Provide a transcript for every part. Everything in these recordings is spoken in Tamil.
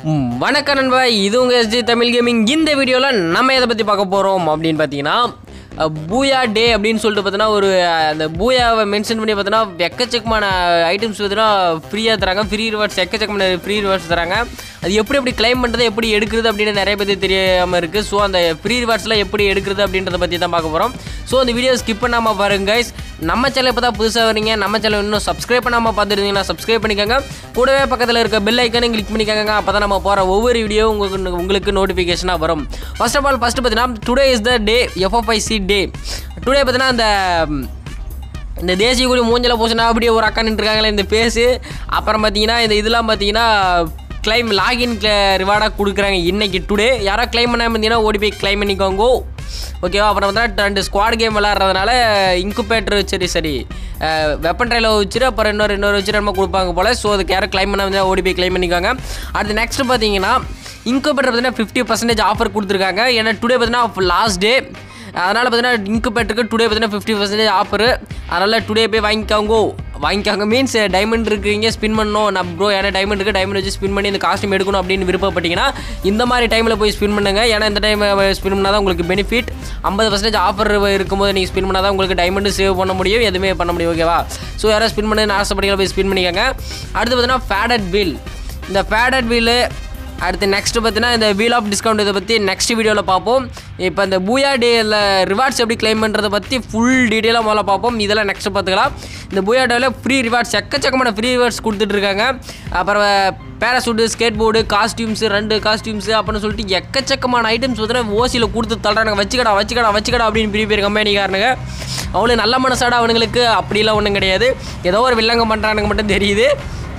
ம், வணக்கம் நண்பா இது உங்கள் எஸ்ஜி தமிழ் கேமிங் இந்த வீடியோவில் நம்ம எதை பற்றி பார்க்க போகிறோம் அப்படின்னு பார்த்தீங்கன்னா அஹ், பூயா டே அப்படின்னு சொல்லிட்டு பார்த்தீங்கன்னா ஒரு அஹ், அந்த பூயாவை மென்ஷன் பண்ணி பார்த்தீங்கன்னா எக்கச்சக்கமான ஐட்டம்ஸ் பார்த்தீங்கன்னா ஃப்ரீயாக தராங்க ஃப்ரீ ரிவார்ட்ஸ் எக்கச்சக்கமான ஃப்ரீ ரிவார்ட்ஸ் தராங்க அது எப்படி எப்படி கிளைம் பண்ணுறது எப்படி எடுக்கிறது அப்படின்னு நிறைய பேருக்கு தெரியாமல் இருக்குது ஸோ அந்த ஃப்ரீ ரிவார்ட்ஸ்லாம் எப்படி எடுக்கிறது அப்படின்றத பற்றி தான் பார்க்க போகிறோம் ஸோ அந்த வீடியோ ஸ்கிப் பண்ணாமல் பாருங்க guys நம்ம சேனல் இப்போ தான் புதுசாக வரீங்க நம்ம சேனல் இன்னும் சப்ஸ்கிரைப் பண்ணாமல் பார்த்துருந்தீங்கன்னா சப்ஸ்கிரைப் பண்ணிக்கோங்க கூடவே பக்கத்தில் இருக்க பெல் ஐக்கனையும் கிளிக் பண்ணிக்கோங்க அப்போ தான் நம்ம போகிற ஒவ்வொரு வீடியோ உங்களுக்கு உங்களுக்கு நோட்டிஃபிகேஷனாக வரும் ஃபர்ஸ்ட் ஆஃப் ஆல் ஃபஸ்ட்டு பார்த்தீங்கன்னா today is the day FFIC day today பார்த்தீங்கன்னா அந்த இந்த தேசிய கொடி மூஞ்சில் பூசினா அப்படியே ஒரு அக்கா நின்றுருக்காங்களே இந்த பேஸு அப்புறம் பார்த்தீங்கன்னா இந்த இதெல்லாம் பார்த்தீங்கன்னா கிளைம் லாகின் ரிவார்டாக கொடுக்குறாங்க இன்னைக்கு டுடே யாரோ கிளைம் பண்ணாமல் இருந்தீங்கன்னா ஓடி போய் கிளைம் பண்ணிக்கோங்க ஓகேவா அப்புறம் வந்து ரெண்டு ஸ்குவாட் கேம் விளாட்றதுனால இன்குபேட்டர் சரி சரி வெப்பன் ட்ரையில் வச்சுட்டு அப்புறம் இன்னொரு இன்னொரு வச்சுட்டு நம்ம கொடுப்பாங்க போல் ஸோ அதுக்கு யாரும் கிளைம் பண்ணாமல் இருந்தால் ஓடி போய் கிளைம் பண்ணிக்கோங்க அடுத்து நெக்ஸ்ட் பார்த்தீங்கன்னா இன்குபேட்டர் பார்த்தீங்கன்னா ஃபிஃப்டி பர்சன்டேஜ் ஆஃபர் கொடுத்துருக்காங்க ஏன்னா டுடே பார்த்தீங்கன்னா லாஸ்ட் டே அதனால் பார்த்தீங்கன்னா இன்குபேட்டருக்கு டுடே பார்த்தீங்கன்னா ஃபிஃப்டி பர்சன்டேஜ் ஆஃபர் அதனால் டுடே போய் வாங்கிக்கோங்க வாங்கிக்கோங்க மீன்ஸ் டைமண்ட் இருக்குங்க ஸ்பின் பண்ணணும் நான் ப்ரோ ஏன்னா டைமண்ட் இருக்குது டைமண்ட் வச்சு ஸ்பின் பண்ணி இந்த காஸ்டியூம் எடுக்கணும் அப்படின்னு விருப்பப்பட்டீங்கன்னா இந்த மாதிரி டைமில் போய் ஸ்பின் பண்ணுங்க ஏன்னா இந்த டைம் ஸ்பின் பண்ணால் தான் உங்களுக்கு பெனிஃபிட் ஐம்பது பர்சன்டேஜ் ஆஃபர் இருக்கும்போது நீங்கள் ஸ்பின் பண்ணால் தான் உங்களுக்கு டைமண்ட் சேவ் பண்ண முடியும் எதுவுமே பண்ண முடியும் ஓகேவா ஸோ யாராவது ஸ்பின் பண்ணி ஆசைப்பட்டீங்களா போய் ஸ்பின் பண்ணிக்கோங்க அடுத்து பார்த்தீங்கன்னா ஃபேடட் வீல் இந்த ஃபேடட் வீலு அடுத்து நெக்ஸ்ட் பார்த்தீங்கன்னா இந்த வீல் ஆஃப் டிஸ்கவுண்ட் இதை பற்றி நெக்ஸ்ட் வீடியோவில் பார்ப்போம் இப்போ இந்த பூயா டேயில் ரிவார்ட்ஸ் எப்படி கிளைம் பண்ணுறதை பற்றி ஃபுல் டீட்டெயிலாக முதல்ல பார்ப்போம் இதெல்லாம் நெக்ஸ்ட் பார்த்துக்கலாம் இந்த பூயா டேவில் ஃப்ரீ ரிவார்ட்ஸ் எக்கச்சக்கமான ஃப்ரீ ரிவார்ட்ஸ் கொடுத்துட்ருக்காங்க அப்புறம் பேராசூட்டு ஸ்கேட் போர்டு காஸ்டியூம்ஸு ரெண்டு காஸ்டியூம்ஸு அப்படின்னு சொல்லிட்டு எக்கச்சக்கமான ஐட்டம்ஸ் பார்த்தீங்கன்னா ஓசியில் கொடுத்து தள்ளுறாங்க வச்சுக்கடா வச்சுக்கடா வச்சுக்கடா அப்படின்னு பெரிய பெரிய கம்பெனிக்காரனுங்க அவனுக்கு நல்ல மனசாட அவனுங்களுக்கு அப்படிலாம் ஒன்றும் கிடையாது ஏதோ ஒரு வில்லங்கம் பண்ணுறானுங்க மட்டும் தெரியுது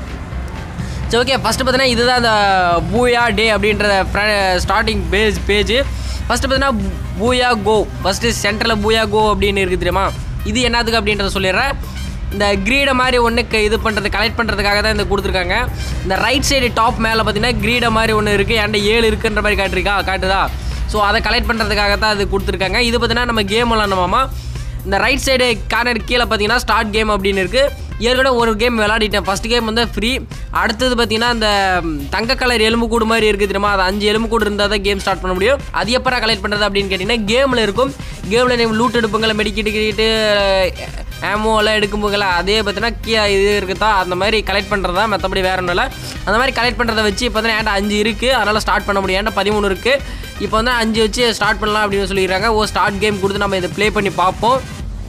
சரி ஓகே ஃபஸ்ட்டு பார்த்தீங்கன்னா இதுதான் அந்த பூயா டே அப்படின்ற ஸ்டார்டிங் பேஜ் பேஜ் ஃபஸ்ட்டு பார்த்தீங்கன்னா பூயா கோ ஃபஸ்ட்டு சென்டரில் பூயா கோ அப்படின்னு இருக்குது தெரியுமா இது என்னதுக்கு அப்படின்றத சொல்லிடுறேன் இந்த கிரீடை மாதிரி ஒன்று இது பண்ணுறது கலெக்ட் பண்ணுறதுக்காக தான் இந்த கொடுத்துருக்காங்க இந்த ரைட் சைடு டாப் மேலே பார்த்தீங்கன்னா கிரீடை மாதிரி ஒன்று இருக்குது என்கிட்ட ஏழு இருக்குன்ற மாதிரி காட்டுருக்கா காட்டுதா ஸோ அதை கலெக்ட் பண்ணுறதுக்காக தான் அது கொடுத்துருக்காங்க இது பார்த்தீங்கன்னா நம்ம கேம் விளாடணுமாமா இந்த ரைட் சைடு கார்னர் கீழே பார்த்தீங்கன்னா ஸ்டார்ட் கேம் அப்படின்னு இருக்குது ஏற்கனவே ஒரு கேம் விளையாடிட்டேன் ஃபஸ்ட் கேம் வந்து ஃப்ரீ அடுத்தது பார்த்தீங்கன்னா அந்த ம், தங்க கலர் எலும்புக்கூடு மாதிரி இருக்குது தெரியுமா அது அஞ்சு எலும்புக்கூடு இருந்தால் தான் கேம் ஸ்டார்ட் பண்ண முடியும் அது எப்போ கலெக்ட் பண்ணுறது அப்படின்னு கேட்டிங்கன்னா கேமில் இருக்கும் கேமில் நீங்கள் லூட் எடுப்புங்களை மெடிக்கிட்டு ஆமோ எல்லாம் எடுக்கும்போதுல அதே பார்த்தீங்கன்னா கீ இது இருக்குதா அந்த மாதிரி கலெக்ட் பண்ணுறது தான் மற்றபடி வேற ஒன்றும் இல்லை அந்த மாதிரி கலெக்ட் பண்ணுறதை வச்சு இப்போ தான் ஏன்டா அஞ்சு இருக்குது அதனால் ஸ்டார்ட் பண்ண முடியும் ஏன்டா பதிமூணு இருக்குது இப்போ வந்து அஞ்சு வச்சு ஸ்டார்ட் பண்ணலாம் அப்படின்னு சொல்லிடுறாங்க ஓ ஸ்டார்ட் கேம் கொடுத்து நம்ம இதை ப்ளே பண்ணி பார்ப்போம்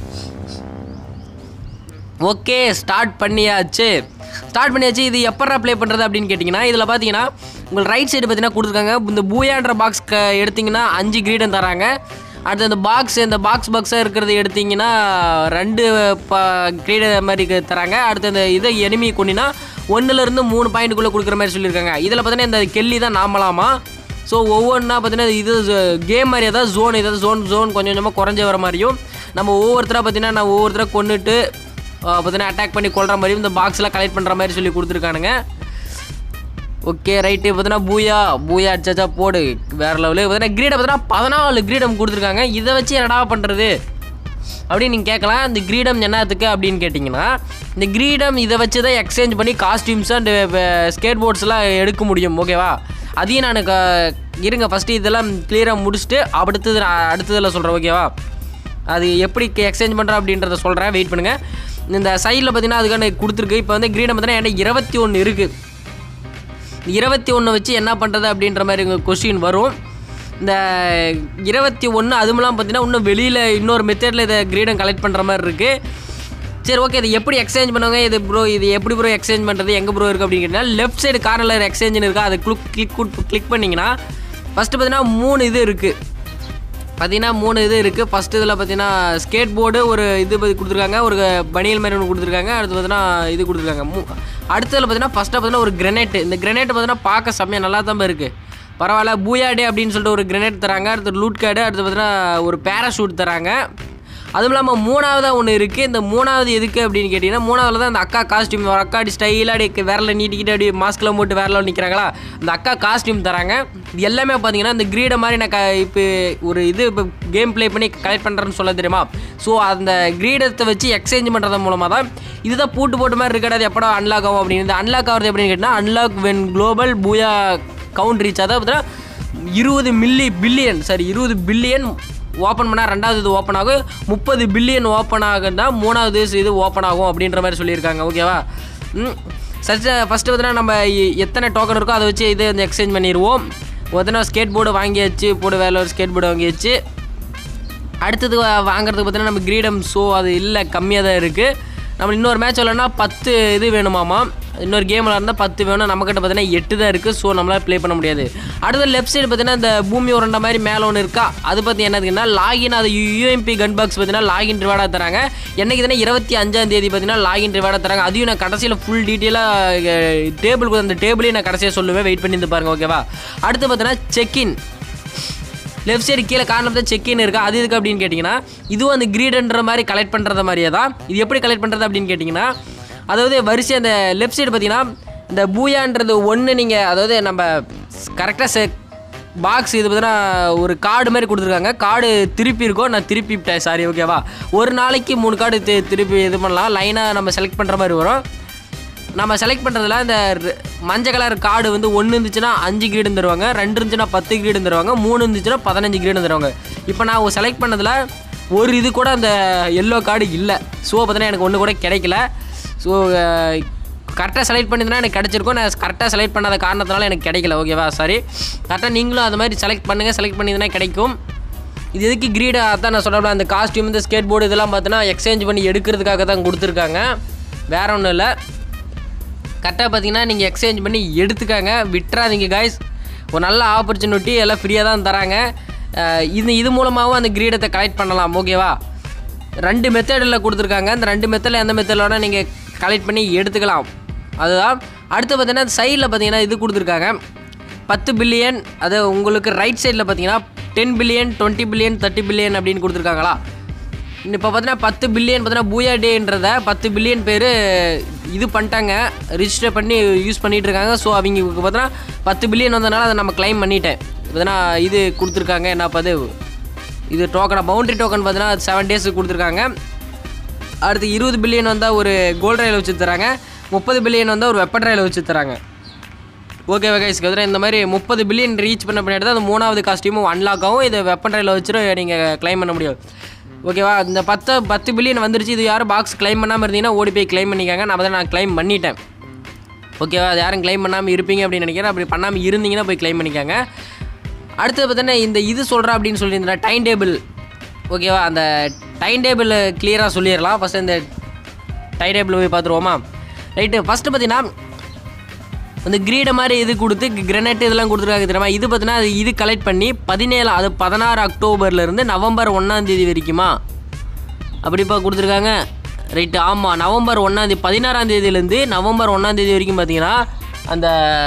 ஓகே ஸ்டார்ட் பண்ணியாச்சு ஸ்டார்ட் பண்ணியாச்சு இது எப்படா ப்ளே பண்ணுறது அப்படின்னு கேட்டிங்கன்னா இதில் பார்த்தீங்கன்னா உங்களுக்கு ரைட் சைடு பார்த்தீங்கன்னா கொடுத்துருக்காங்க இந்த பூயான்ற பாக்ஸ் க எடுத்திங்கன்னா அஞ்சு கிரீடம் தராங்க அடுத்து அந்த பாக்ஸ் இந்த பாக்ஸ் பாக்ஸாக இருக்கிறது எடுத்திங்கன்னா ரெண்டு ப கிரீட மாதிரி க- தராங்க அடுத்து இந்த இதை எனிமி கொண்டினா ஒன்றுலேருந்து மூணு பாயிண்ட்டுக்குள்ளே கொடுக்குற மாதிரி சொல்லியிருக்காங்க இதில் பார்த்தீங்கன்னா இந்த கெல்லி தான் நாமலாமா ஸோ ஒவ்வொன்றா பார்த்தீங்கன்னா இது கேம் மாதிரி ஏதாவது ஜோன் ஏதாவது ஜோன் ஜோன் கொஞ்சம் கொஞ்சமாக குறைஞ்ச வர மாதிரியும் நம்ம ஒவ்வொருத்தராக பார்த்தீங்கன்னா நான் ஒவ்வொருத்தராக கொண்டுட்டு பார்த்தீங்கன்னா அட்டாக் பண்ணி கொள்கிற மாதிரியும் இந்த பாக்ஸ்லாம் கலெக்ட் பண்ணுற மாதிரி சொல்லி கொடுத்துருக்கானுங்க ஓகே ரைட்டு பார்த்தீங்கன்னா பூயா பூயா அடிச்சாச்சா போடு வேற லெவலு பார்த்தீங்கன்னா கிரீடம் பார்த்தீங்கன்னா பதினாலு கிரீடம் கொடுத்துருக்காங்க இதை வச்சு என்னடா பண்ணுறது அப்படின்னு நீங்கள் கேட்கலாம் இந்த கிரீடம் என்னத்துக்கு அப்படின்னு கேட்டிங்கன்னா இந்த கிரீடம் இதை வச்சு தான் எக்ஸ்சேஞ்ச் பண்ணி காஸ்டியூம்ஸ் அண்ட் ஸ்கேட் போர்ட்ஸ்லாம் எடுக்க முடியும் ஓகேவா அதையும் நான் க- இருங்க ஃபஸ்ட்டு இதெல்லாம் கிளியராக முடிச்சுட்டு அடுத்தது நான் அடுத்ததில் சொல்கிறேன் ஓகேவா அது எப்படி எக்ஸ்சேஞ்ச் பண்ணுறேன் அப்படின்றத சொல்கிறேன் வெயிட் பண்ணுங்கள் இந்த சைடில் பார்த்தீங்கன்னா அதுக்கான கொடுத்துருக்கு இப்போ வந்து கிரீடம் பார்த்தீங்கன்னா என்கிட்ட இருபத்தி ஒன்று இருக்குது இருபத்தி ஒன்று வச்சு என்ன பண்ணுறது அப்படின்ற மாதிரி கொஸ்டின் வரும் இந்த இருபத்தி ஒன்று அதுமெல்லாம் பார்த்தீங்கன்னா இன்னும் வெளியில் இன்னொரு மெத்தடில் இதை கிரீடம் கலெக்ட் பண்ணுற மாதிரி இருக்குது சரி ஓகே இது எப்படி எக்ஸ்சேஞ்ச் பண்ணுவாங்க இது ப்ரோ இது எப்படி ப்ரோ எக்ஸ்சேஞ்ச் பண்ணுறது எங்கே ப்ரோ இருக்குது அப்படின்னு கேட்டிங்கன்னா லெஃப்ட் சைடு கார்னரில் எக்ஸ்சேஞ்சுன்னு இருக்கா அதை கிளிக் கிளிக் கிளிக் பண்ணிங்கன்னா ஃபஸ்ட்டு பார்த்தீங்கன்னா மூணு இது இருக்குது பார்த்தீங்கன்னா மூணு இது இருக்குது ஃபஸ்ட் இதில் பார்த்தீங்கன்னா ஸ்கேட் போர்டு ஒரு இது பத்தி கொடுத்துருக்காங்க ஒரு பனியல் மாதிரி ஒன்று கொடுத்துருக்காங்க அடுத்து பார்த்தீங்கன்னா இது கொடுத்துருக்காங்க மூ அடுத்ததில் பார்த்தீங்கன்னா ஃபஸ்ட்டாக பார்த்தீங்கன்னா ஒரு கிரனேட் இந்த கிரனேட் பார்த்தீங்கன்னா பார்க்க செம்மையாக நல்லா தான் இருக்குது பரவாயில்ல பூயாடே அப்படின்னு சொல்லிட்டு ஒரு கிரனேட் தராங்க அடுத்து லூட் கார்டு அடுத்து பார்த்தீங்கன்னா ஒரு பேராஷூட் தராங்க அதுவும் இல்லாமல் மூணாவதாக ஒன்று இருக்குது இந்த மூணாவது எதுக்கு அப்படின்னு கேட்டிங்கன்னா மூணாவதுல தான் அந்த அக்கா காஸ்டியூம் ஒரு அக்கா அப்படி ஸ்டைலாக அப்படி விரல நீட்டிக்கிட்டு அப்படி மாஸ்கில் போட்டு விரல நிற்கிறாங்களா அந்த அக்கா காஸ்டியூம் தராங்க இது எல்லாமே பார்த்தீங்கன்னா இந்த கிரீடை மாதிரி நான் க இப்போ ஒரு இது இப்போ கேம் ப்ளே பண்ணி கலெக்ட் பண்ணுறேன்னு சொல்ல தெரியுமா ஸோ அந்த கிரீடத்தை வச்சு எக்ஸ்சேஞ்ச் பண்ணுறது மூலமாக தான் இதுதான் பூட்டு போட்டு மாதிரி இருக்காது எப்படா அன்லாக் ஆகும் அப்படின்னு அன்லாக் ஆகிறது எப்படின்னு கேட்டிங்கன்னா unlock when global booyah count reach அதாவது பார்த்தீங்கன்னா இருபது மில்லி பில்லியன் சாரி இருபது பில்லியன் ஓப்பன் பண்ணால் ரெண்டாவது இது ஓப்பன் ஆகும் முப்பது பில்லியன் ஓப்பன் ஆகுன்னா மூணாவது இது ஓப்பன் ஆகும் அப்படின்ற மாதிரி சொல்லியிருக்காங்க ஓகேவா ம் சர்ச் ஃபஸ்ட்டு பார்த்தீங்கன்னா நம்ம எ- எத்தனை டோக்கன் இருக்கோ அதை வச்சு இது வந்து எக்ஸ்சேஞ்ச் பண்ணிடுவோம் பார்த்தீங்கன்னா ஸ்கேட் போர்டு வாங்கியாச்சு போர்டு வேலை ஒரு ஸ்கேட் போர்டு வாங்கியாச்சு அடுத்தது வா- வாங்குறதுக்கு பார்த்தீங்கன்னா நம்ம கிரீடம் ஷோ அது இல்லை கம்மியாக தான் இருக்குது நம்ம இன்னொரு மேட்ச் விளாட்னா பத்து இது வேணுமாமா இன்னொரு கேமில் இருந்தால் பத்து வேணும் நம்மக்கிட்ட பார்த்தீங்கன்னா எட்டு தான் இருக்குது ஸோ நம்மளால் ப்ளே பண்ண முடியாது அடுத்த லெஃப்ட் சைடு பார்த்தீங்கன்னா இந்த பூமி உரண்ட மாதிரி மேலே ஒன்று இருக்கா அது பற்றி என்னதுன்னா லாகின் அது யூஎம்பி கன் பாக்ஸ் பார்த்தீங்கன்னா லாகின் ரிவார்டாக தராங்க என்னைக்கு தானே இருபத்தி அஞ்சாம் தேதி பார்த்தீங்கன்னா லாகின் ரிவார்டாக தராங்க அதையும் நான் கடைசியில் ஃபுல் டீட்டெயிலாக டேபிளுக்கு அந்த டேபிளையும் நான் கடைசியாக சொல்லுவேன் வெயிட் பண்ணி இருந்து பாருங்க ஓகேவா அடுத்து பார்த்தீங்கன்னா செக்இன் லெஃப்ட் சைடு கீழே காரணம் தான் செக்இன் இருக்கா அது எதுக்கு அப்படின்னு கேட்டிங்கன்னா இதுவும் அந்த கிரீடுன்ற மாதிரி கலெக்ட் பண்ணுறது மாதிரியே தான் இது எப்படி கலெக்ட் பண்ணுறது அப்படின்னு கேட்டிங்கன்னா அதாவது வரிசை அந்த லெஃப்ட் சைடு பார்த்தீங்கன்னா இந்த பூயான்றது ஒன்று நீங்கள் அதாவது நம்ம கரெக்டாக செ பாக்ஸ் இது பார்த்தீங்கன்னா ஒரு கார்டு மாதிரி கொடுத்துருக்காங்க கார்டு திருப்பி இருக்கும் நான் திருப்பி விட்டேன் சாரி ஓகேவா ஒரு நாளைக்கு மூணு கார்டு திருப்பி இது பண்ணலாம் லைனாக நம்ம செலக்ட் பண்ணுற மாதிரி வரும் நம்ம செலக்ட் பண்ணுறதுல இந்த ர- மஞ்சள் கலர் கார்டு வந்து ஒன்று இருந்துச்சுன்னா அஞ்சு கிரீடு தருவாங்க ரெண்டு இருந்துச்சுன்னா பத்து கிரீடு தருவாங்க மூணு இருந்துச்சுன்னா பதினஞ்சு கிரீடு தருவாங்க இப்போ நான் செலக்ட் பண்ணதில் ஒரு இது கூட அந்த எல்லோ கார்டு இல்லை ஸோ பார்த்தீங்கன்னா எனக்கு ஒன்று கூட கிடைக்கல ஸோ கரெக்டாக செலக்ட் பண்ணியிருந்தா எனக்கு கிடச்சிருக்கும் நான் கரெக்டாக செலக்ட் பண்ணாத காரணத்தினால எனக்கு கிடைக்கல ஓகேவா சாரி கரெக்டாக நீங்களும் அது மாதிரி செலக்ட் பண்ணுங்கள் செலக்ட் பண்ணியிருந்தா கிடைக்கும் இது எதுக்கு கிரீடு அதான் நான் சொல்கிறேன் அந்த காஸ்டியூம் இந்த ஸ்கேட் போர்டு இதெல்லாம் பார்த்தீங்கன்னா எக்ஸ்சேஞ்ச் பண்ணி எடுக்கிறதுக்காக தான் கொடுத்துருக்காங்க வேற ஒன்றும் இல்லை கரெக்டாக பார்த்தீங்கன்னா நீங்கள் எக்ஸ்சேஞ்ச் பண்ணி எடுத்துக்காங்க விட்டுறாதீங்க காய்ஸ் ஒரு நல்ல ஆப்பர்ச்சுனிட்டி எல்லாம் ஃப்ரீயாக தான் தராங்க அஹ் இது இது மூலமாகவும் அந்த கிரீடத்தை கலெக்ட் பண்ணலாம் ஓகேவா ரெண்டு மெத்தடில் கொடுத்துருக்காங்க அந்த ரெண்டு மெத்தடில் எந்த மெத்தடோட நீங்கள் கலெக்ட் பண்ணி எடுத்துக்கலாம் அதுதான் அடுத்து பார்த்தீங்கன்னா சைடில் பார்த்தீங்கன்னா இது கொடுத்துருக்காங்க பத்து பில்லியன் அது உங்களுக்கு ரைட் சைடில் பார்த்தீங்கன்னா ten billion twenty billion thirty billion அப்படின்னு கொடுத்துருக்காங்களா இப்போ பார்த்தீங்கன்னா பத்து பில்லியன் பார்த்தீங்கன்னா பூயா டேன்றத பத்து பில்லியன் பேர் இது பண்ணிட்டாங்க ரிஜிஸ்டர் பண்ணி யூஸ் பண்ணிட்டு இருக்காங்க ஸோ அவங்க பார்த்தீங்கன்னா பத்து பில்லியன் வந்தனால அதை நம்ம க்ளைம் பண்ணிட்டேன் பார்த்தீங்கன்னா இது கொடுத்துருக்காங்க என்னப்பா அது இது டோக்கனா பவுண்டரி டோக்கன் பார்த்தீங்கன்னா செவன் டேஸுக்கு கொடுத்துருக்காங்க அடுத்து இருபது பில்லியன் வந்தால் ஒரு கோல்ட் ரயில் வச்சு தராங்க முப்பது பில்லியன் வந்தால் ஒரு வெப்பன் ரயில் வச்சு தராங்க ஓகே கைஸ் கதிர இந்த மாதிரி முப்பது பில்லியன் ரீச் பண்ண பின்னாடி தான் அந்த மூணாவது காஸ்டியூமும் அன்லாக் ஆகும் இதை வெப்பன் ரயிலில் வச்சுட்டு நீங்கள் க்ளைம் பண்ண முடியும் ஓகேவா இந்த பத்து பத்து பில்லியன் வந்துருச்சு இது யாரும் பாக்ஸ் க்ளைம் பண்ணாமல் இருந்தீங்கன்னா ஓடி போய் க்ளைம் பண்ணிக்காங்க நான் தான் நான் க்ளைம் பண்ணிட்டேன் ஓகேவா அது யாரும் க்ளைம் பண்ணாமல் இருப்பீங்க அப்படின்னு நினைக்கிறேன் அப்படி பண்ணாமல் இருந்தீங்கன்னா போய் க்ளைம் பண்ணிக்காங்க அடுத்தது பார்த்தீங்கன்னா இந்த இது சொல்கிறேன் அப்படின்னு சொல்லியிருந்தேன் டைம் டேபிள் ஓகேவா அந்த டைம் டேபிள் கிளியராக சொல்லிடலாம் ஃபஸ்ட்டு இந்த டைம் டேபிள் போய் பார்த்துருவோமா ரைட்டு ஃபஸ்ட்டு பார்த்தீங்கன்னா அந்த கிரீடை மாதிரி இது கொடுத்து கிரனேட் இதெல்லாம் கொடுத்துருக்காங்க தெரியுமா இது பார்த்தீங்கன்னா அது இது கலெக்ட் பண்ணி பதினேழு அது பதினாறு அக்டோபர்லேருந்து நவம்பர் ஒன்றாம் தேதி வரைக்குமா அப்படிப்பா கொடுத்துருக்காங்க ரைட்டு ஆமாம் நவம்பர் ஒன்றாந்தேதி பதினாறாம் தேதியிலேருந்து நவம்பர் ஒன்றாம் தேதி வரைக்கும் பார்த்தீங்கன்னா அந்த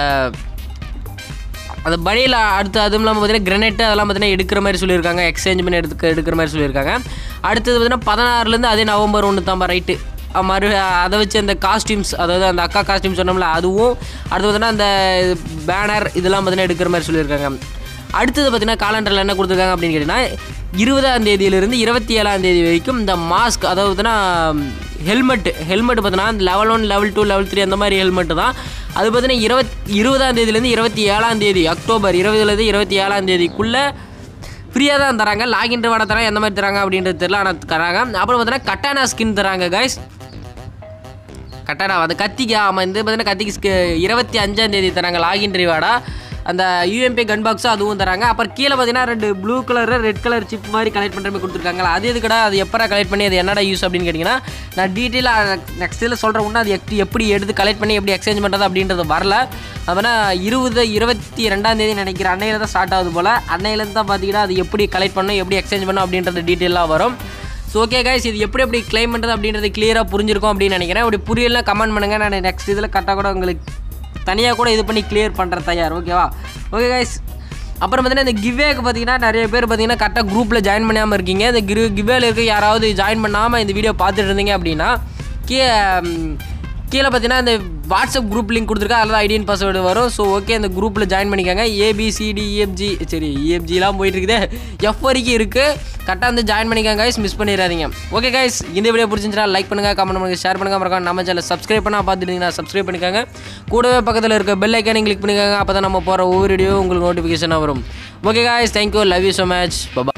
அந்த பனியில் அடுத்து அதுவும் இல்லாமல் பார்த்தீங்கன்னா கிரனேட்டு அதெல்லாம் பார்த்தீங்கன்னா எடுக்கிற மாதிரி சொல்லியிருக்காங்க எக்ஸ்சேஞ்ச் பண்ணி எடுக்க எடுக்கிற மாதிரி சொல்லியிருக்காங்க அடுத்தது பார்த்தீங்கன்னா பதினாறுலேருந்து அதே நவம்பர் ஒன்று தான்பா ரைட்டு மறு அதை வச்சு அந்த காஸ்டியூம்ஸ் அதாவது அந்த அக்கா காஸ்டியூம் சொன்னோம்ல அதுவும் அடுத்து பார்த்தீங்கன்னா அந்த பேனர் இதெல்லாம் பார்த்தீங்கன்னா எடுக்கிற மாதிரி சொல்லியிருக்காங்க அடுத்தது பார்த்தீங்கன்னா காலண்டரில் என்ன கொடுத்துருக்காங்க அப்படின்னு கேட்டிங்கன்னா இருபதாம் தேதியிலிருந்து இருபத்தி ஏழாம் தேதி வரைக்கும் இந்த மாஸ்க் அதாவது பார்த்தீங்கன்னா ஹெல்மெட் ஹெல்மெட் பார்த்தீங்கன்னா level one level two level three அந்த மாதிரி ஹெல்மெட் தான் அது பார்த்தீங்கன்னா இருபத் இருபதாம் தேதியிலேருந்து இருபத்தி ஏழாம் தேதி அக்டோபர் இருபதுலேருந்து இருபத்தி ஏழாம் தேதிக்குள்ளே ஃப்ரீயாக தான் தராங்க லாகின் வாட தராங்க எந்த மாதிரி தராங்க அப்படின்றது தெரியல ஆனால் தராங்க அப்புறம் பார்த்தீங்கன்னா கட்டானா ஸ்கின் தராங்க கைஸ் கட்டானா அந்த கத்திக்கு ஆமாம் இந்த பார்த்தீங்கன்னா கத்திக்கு ஸ்கி- இருபத்தி அஞ்சாம் தேதி தராங்க லாகின் ரிவார்டா அந்த யூஎம்பி கன் பாக்ஸும் அதுவும் தராங்க அப்புறம் கீழே பார்த்தீங்கன்னா ரெண்டு blue colour red colour chip மாதிரி கலெக்ட் பண்ணுற மாதிரி கொடுத்துருக்காங்களா அது எதுக்கடா அது எப்பரா கலெக்ட் பண்ணி அது என்னடா யூஸ் அப்படின்னு கேட்டிங்கன்னா நான் டீட்டெயிலாக நெக்ஸ்ட் இதில் சொல்கிறேன் இன்னும் அது எப்படி எப்படி எடுத்து கலெக்ட் பண்ணி எப்படி எக்ஸ்சேஞ்ச் பண்ணுறது அப்படின்றது வரல அப்படின்னா இருபது இருபத்தி ரெண்டாம் தேதி நினைக்கிறேன் அன்னையில தான் ஸ்டார்ட் ஆகுது போல் அன்னையிலேருந்து தான் பார்த்தீங்கன்னா அது எப்படி கலெக்ட் பண்ணணும் எப்படி எக்ஸ்சேஞ்ச் பண்ணணும் அப்படின்றது டீட்டெயிலாக வரும் ஸோ ஓகே கைஸ் இது எப்படி எப்படி க்ளைம் பண்ணுறது அப்படின்றது கிளியராக புரிஞ்சிருக்கும் அப்படின்னு நினைக்கிறேன் அப்படி புரியலாம் கமெண்ட் பண்ணுங்கள் நான் நெக்ஸ்ட் இதில் கரெக்டாக கூட உங்களுக்கு தனியாக கூட இது பண்ணி கிளியர் பண்ணுற தயார் ஓகேவா ஓகே கைஸ் அப்புறம் பார்த்தீங்கன்னா இந்த கிவ்வேக்கு பார்த்தீங்கன்னா நிறைய பேர் பார்த்தீங்கன்னா கரெக்டாக குரூப்பில் ஜாயின் பண்ணாமல் இருக்கீங்க இந்த கிரு கிவ்வேல இருக்க யாராவது ஜாயின் பண்ணாமல் இந்த வீடியோ பார்த்துட்டு இருந்தீங்க அப்படின்னா கீழே கீழே பார்த்தீங்கன்னா இந்த வாட்ஸ்அப் குரூப் லிங்க் கொடுத்துருக்கா அதில் தான் ஐடியன் பாஸ்வேர்டு வரும் ஸோ ஓகே இந்த குரூப்பில் ஜாயின் பண்ணிக்கோங்க ஏபிசிடி இஎஃப்ஜி சரி இஎஃப்ஜிலாம் போயிட்டு இருக்குது எஃப் வரைக்கும் இருக்குது கரெக்டாக வந்து ஜாயின் பண்ணிக்கோங்க கைஸ் மிஸ் பண்ணிடாதீங்க ஓகே கைஸ் இந்த வீடியோ பிடிச்சிருந்துச்சுன்னா லைக் பண்ணுங்கள் கமெண்ட் பண்ணுங்கள் ஷேர் பண்ணுங்கள் மறக்காம நம்ம சேனல் சப்ஸ்கிரைப் பண்ணால் பார்த்துட்டீங்கன்னா சப்ஸ்கிரைப் பண்ணிக்கோங்க கூடவே பக்கத்தில் இருக்க பெல் ஐக்கானையும் கிளிக் பண்ணிக்கோங்க அப்போ தான் நம்ம போகிற ஒவ்வொரு வீடியோ உங்களுக்கு நோட்டிஃபிகேஷனாக வரும் okay guys thank you love you so much பபா